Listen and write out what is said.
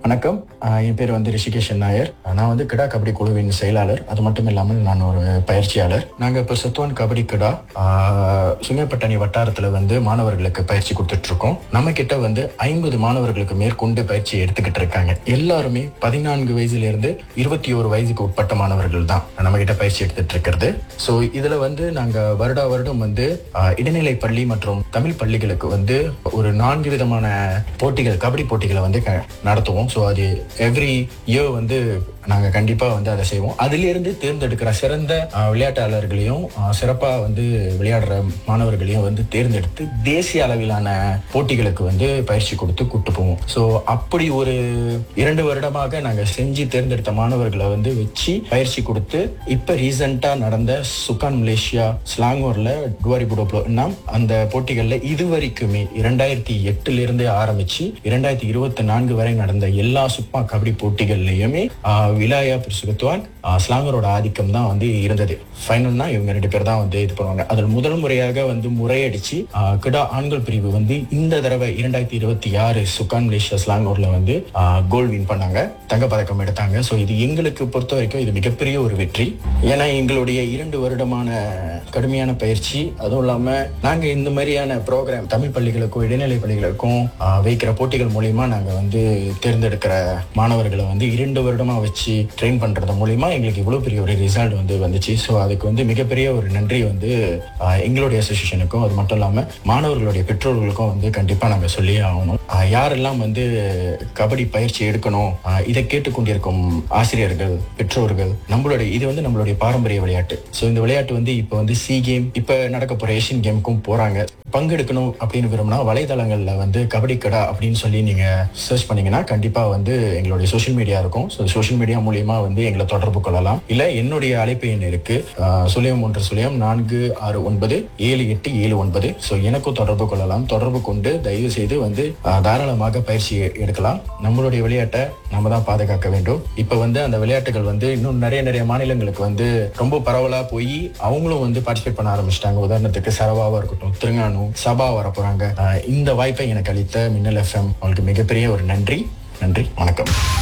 வணக்கம் ஆஹ் என் பேர் வந்து ரிஷிகேஷன் நாயர் நான் வந்து கிடா கபடி குழுவின் செயலாளர் அது மட்டும் இல்லாமல் நான் ஒரு பயிற்சியாளர் நாங்கள் இப்போ சத்துவான் கபடி கிடா ஆஹ் சுங்கப்பட்டணி வட்டாரத்தில் வந்து மாணவர்களுக்கு பயிற்சி கொடுத்துட்டு இருக்கோம் நம்ம கிட்ட வந்து ஐம்பது மாணவர்களுக்கு மேற்கொண்டு பயிற்சி எடுத்துக்கிட்டு இருக்காங்க எல்லாருமே பதினான்கு வயசுல இருந்து இருபத்தி ஒரு வயசுக்கு உட்பட்ட மாணவர்கள் தான் நம்ம கிட்ட பயிற்சி எடுத்துட்டு இருக்கிறது ஸோ இதுல வந்து நாங்க வருடா வருடம் வந்து ஆஹ் இடைநிலை பள்ளி மற்றும் தமிழ் பள்ளிகளுக்கு வந்து ஒரு நான்கு விதமான போட்டிகள் கபடி போட்டிகளை வந்து க- நடத்துவோம் ஸோ அது எவ்ரி இயர் வந்து நாங்க கண்டிப்பா வந்து அதை செய்வோம் அதிலிருந்து தேர்ந்தெடுக்கிற சிறந்த ஆஹ், விளையாட்டாளர்களையும் ஆஹ், சிறப்பா வந்து விளையாடுற மாணவர்களையும் வந்து தேர்ந்தெடுத்து தேசிய அளவிலான போட்டிகளுக்கு வந்து பயிற்சி கொடுத்து கூட்டு போவோம் ஸோ அப்படி ஒரு இரண்டு வருடமாக நாங்க செஞ்சு தேர்ந்தெடுத்த மாணவர்களை வந்து வச்சு பயிற்சி கொடுத்து இப்ப ரீசெண்டா நடந்த சுகான் மலேசியா ஸ்லாங்கூர்ல டுவாரி புடோப்ளோனா அந்த போட்டிகள்ல இதுவரைக்குமே இரண்டாயிரத்தி எட்டுல இருந்து ஆரம்பிச்சு இரண்டாயிரத்தி இருபத்தி நான்கு வரை நடந்த எல்லா சுப்பா கபடி போட்டிகள்லயுமே ஆஹ், விலாயா பிரிசுகத்துவான் ஸ்லாங்கரோட ஆதிக்கம் தான் வந்து இருந்தது ஃபைனல்னா இவங்க ரெண்டு பேர் தான் வந்து இது பண்ணுவாங்க அதில் முதல் முறையாக வந்து முறையடிச்சு ஆஹ், கிடா ஆண்கள் பிரிவு வந்து இந்த தடவை இரண்டாயிரத்தி இருபத்தி ஆறு சுகான் மலேசியா ஸ்லாங்கூர்ல வந்து கோல்ட் வின் பண்ணாங்க தங்கப்பதக்கம் எடுத்தாங்க ஸோ இது எங்களுக்கு பொறுத்த வரைக்கும் இது மிகப்பெரிய ஒரு வெற்றி ஏன்னா எங்களுடைய இரண்டு வருடமான கடுமையான பயிற்சி அதுவும் இல்லாம நாங்க இந்த மாதிரியான ப்ரோக்ராம் தமிழ் பள்ளிகளுக்கும் இடைநிலை பள்ளிகளுக்கும் ஆஹ், வைக்கிற போட்டிகள் மூலியமா நாங்க வந்து தேர்ந்தெடுக்கிற மாணவர்களை வந்து இரண்டு வருடமா வச்சு ட்ரெயின் பண்றது மூலியமா எங்களுக்கு இவ்வளவு பெரிய ஒரு ரிசல்ட் வந்து வந்துச்சு ஸோ அதுக்கு வந்து மிகப்பெரிய ஒரு நன்றி வந்து ஆஹ், எங்களுடைய அசோசியேஷனுக்கும் அது மட்டும் இல்லாம மாணவர்களுடைய பெற்றோர்களுக்கும் வந்து கண்டிப்பா நாங்க சொல்லியே ஆகணும் ஆஹ், யாரெல்லாம் வந்து கபடி பயிற்சி எடுக்கணும் ஆஹ், இதை கேட்டுக்கொண்டிருக்கும் ஆசிரியர்கள் பெற்றோர்கள் நம்மளுடைய இது வந்து நம்மளுடைய பாரம்பரிய விளையாட்டு ஸோ இந்த விளையாட்டு வந்து இப்போ வந்து சி கேம் இப்போ நடக்க போற ஏஷியன் கேமுக்கும் போறாங்க பங்கெடுக்கணும் அப்படின்னு விரும்பினா வலைதளங்கள்ல வந்து கபடி கடா அப்படின்னு சொல்லி நீங்க சர்ச் பண்ணீங்கன்னா கண்டிப்பா வந்து எங்களுடைய சோஷியல் மீடியா இருக்கும் ஸோ சோஷியல் மீடியா மூலியமா வந்து எங்களை தொடர்பு கொள்ளலாம் இல்ல என்னுடைய அழைப்பு எண் இருக்கு ஆஹ், சுழியம் ஒன்று சுழியம் நான்கு ஆறு ஒன்பது ஏழு எட்டு ஏழு ஒன்பது ஸோ எனக்கும் தொடர்பு கொள்ளலாம் தொடர்பு கொண்டு தயவு செய்து வந்து ஆஹ், தாராளமாக பயிற்சி எடுக்கலாம் நம்மளுடைய விளையாட்டை நம்ம தான் பாதுகாக்க வேண்டும் இப்ப வந்து அந்த விளையாட்டுகள் வந்து இன்னும் நிறைய நிறைய மாநிலங்களுக்கு வந்து ரொம்ப பரவலா போய் அவங்களும் வந்து பார்ட்டிசிபேட் பண்ண ஆரம்பிச்சிட்டாங்க உதாரணத்துக்கு சரவாவா இருக்கட்டும் திருங்கானு சபா வர போறாங்க ஆஹ் இந்த வாய்ப்பை எனக்கு அளித்த மின்னல் எஃப்எம் அவங்களுக்கு மிகப்பெரிய ஒரு நன்றி நன்றி வணக்கம்